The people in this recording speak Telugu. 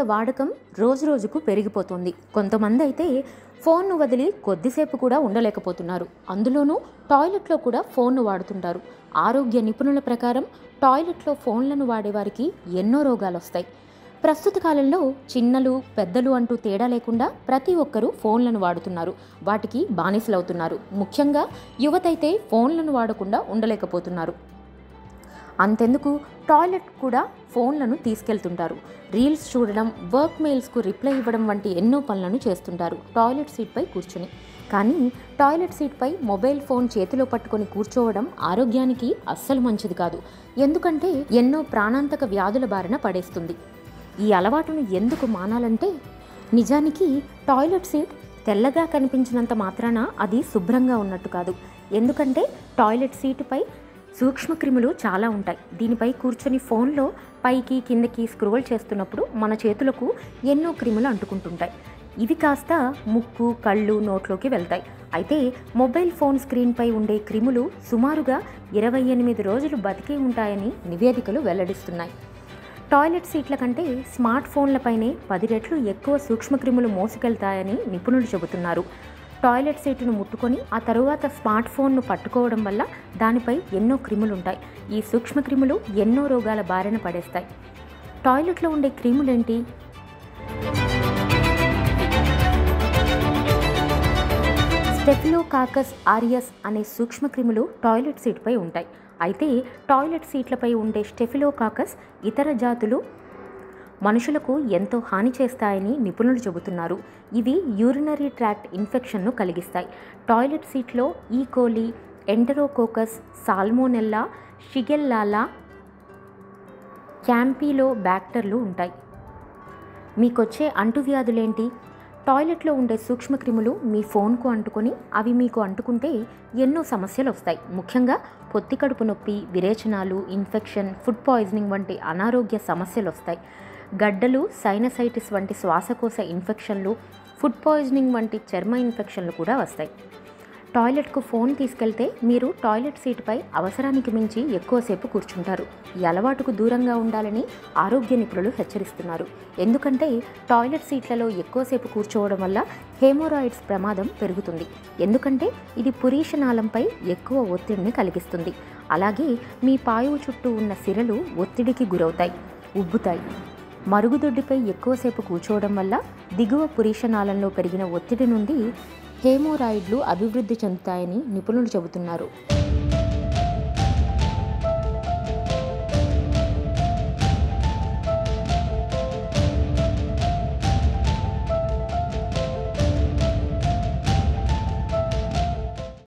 ఫోన్ల వాడకం రోజురోజుకు పెరిగిపోతుంది కొంతమంది అయితే ఫోన్ను వదిలి కొద్దిసేపు కూడా ఉండలేకపోతున్నారు అందులోనూ టాయిలెట్లో కూడా ఫోన్ను వాడుతుంటారు ఆరోగ్య నిపుణుల ప్రకారం టాయిలెట్లో ఫోన్లను వాడేవారికి ఎన్నో రోగాలు వస్తాయి ప్రస్తుత కాలంలో చిన్నలు పెద్దలు అంటూ తేడా లేకుండా ప్రతి ఒక్కరూ ఫోన్లను వాడుతున్నారు వాటికి బానిసలవుతున్నారు ముఖ్యంగా యువతైతే ఫోన్లను వాడకుండా ఉండలేకపోతున్నారు అంతెందుకు టాయిలెట్ కూడా ఫోన్లను తీసుకెళ్తుంటారు రీల్స్ చూడడం వర్క్ మెయిల్స్కు రిప్లై ఇవ్వడం వంటి ఎన్నో పనులను చేస్తుంటారు టాయిలెట్ సీట్పై కూర్చుని కానీ టాయిలెట్ సీట్పై మొబైల్ ఫోన్ చేతిలో పట్టుకొని కూర్చోవడం ఆరోగ్యానికి అస్సలు మంచిది కాదు ఎందుకంటే ఎన్నో ప్రాణాంతక వ్యాధుల బారిన పడేస్తుంది ఈ అలవాటును ఎందుకు మానాలంటే నిజానికి టాయిలెట్ సీట్ తెల్లగా కనిపించినంత మాత్రాన అది శుభ్రంగా ఉన్నట్టు కాదు ఎందుకంటే టాయిలెట్ సీటుపై సూక్ష్మక్రిములు చాలా ఉంటాయి దీనిపై కూర్చొని ఫోన్లో పైకి కిందకి స్క్రోల్ చేస్తున్నప్పుడు మన చేతులకు ఎన్నో క్రిములు అంటుకుంటుంటాయి ఇవి కాస్త ముక్కు కళ్ళు నోట్లోకి వెళ్తాయి అయితే మొబైల్ ఫోన్ స్క్రీన్పై ఉండే క్రిములు సుమారుగా ఇరవై ఎనిమిది రోజులు బతికే ఉంటాయని నివేదికలు వెల్లడిస్తున్నాయి టాయిలెట్ సీట్ల కంటే స్మార్ట్ ఫోన్లపైనే పది రెట్లు ఎక్కువ సూక్ష్మక్రిములు మోసుకెళ్తాయని నిపుణులు చెబుతున్నారు టాయిలెట్ సీటును ముట్టుకొని ఆ తరువాత స్మార్ట్ ఫోన్ను పట్టుకోవడం వల్ల దానిపై ఎన్నో క్రిములు ఉంటాయి ఈ సూక్ష్మక్రిములు ఎన్నో రోగాల బారిన పడేస్తాయి టాయిలెట్లో ఉండే క్రిములేంటి స్టెఫిలోకాకస్ ఆరియస్ అనే సూక్ష్మక్రిములు టాయిలెట్ సీట్పై ఉంటాయి అయితే టాయిలెట్ సీట్లపై ఉండే స్టెఫిలోకాకస్ ఇతర జాతులు మనుషులకు ఎంతో హాని చేస్తాయని నిపుణులు చెబుతున్నారు ఇవి యూరినరీ ట్రాక్ట్ ఇన్ఫెక్షన్ను కలిగిస్తాయి టాయిలెట్ సీట్లో ఈ కోలి ఎంటరోకోకస్ సాల్మోనెల్లా షిగెల్లాలా క్యాంపీలో బ్యాక్టర్లు ఉంటాయి మీకొచ్చే అంటువ్యాధులేంటి టాయిలెట్లో ఉండే సూక్ష్మక్రిములు మీ ఫోన్కు అంటుకొని అవి మీకు అంటుకుంటే ఎన్నో సమస్యలు వస్తాయి ముఖ్యంగా పొత్తి కడుపు నొప్పి విరేచనాలు ఇన్ఫెక్షన్ ఫుడ్ పాయిజనింగ్ వంటి అనారోగ్య సమస్యలు వస్తాయి గడ్డలు సైనసైటిస్ వంటి శ్వాసకోశ ఇన్ఫెక్షన్లు ఫుడ్ పాయిజనింగ్ వంటి చర్మ ఇన్ఫెక్షన్లు కూడా వస్తాయి టాయిలెట్కు ఫోన్ తీసుకెళ్తే మీరు టాయిలెట్ సీటుపై అవసరానికి మించి ఎక్కువసేపు కూర్చుంటారు ఈ అలవాటుకు దూరంగా ఉండాలని ఆరోగ్య నిపుణులు హెచ్చరిస్తున్నారు ఎందుకంటే టాయిలెట్ సీట్లలో ఎక్కువసేపు కూర్చోవడం వల్ల హేమోరాయిడ్స్ ప్రమాదం పెరుగుతుంది ఎందుకంటే ఇది పురీషనాళంపై ఎక్కువ ఒత్తిడిని కలిగిస్తుంది అలాగే మీ పాయువు చుట్టూ ఉన్న సిరలు ఒత్తిడికి గురవుతాయి ఉబ్బుతాయి మరుగుదొడ్డిపై ఎక్కువసేపు కూర్చోవడం వల్ల దిగువ పురీషనాళంలో పెరిగిన ఒత్తిడి నుండి హేమోరాయిడ్లు అభివృద్ధి చెందుతాయని నిపుణులు చెబుతున్నారు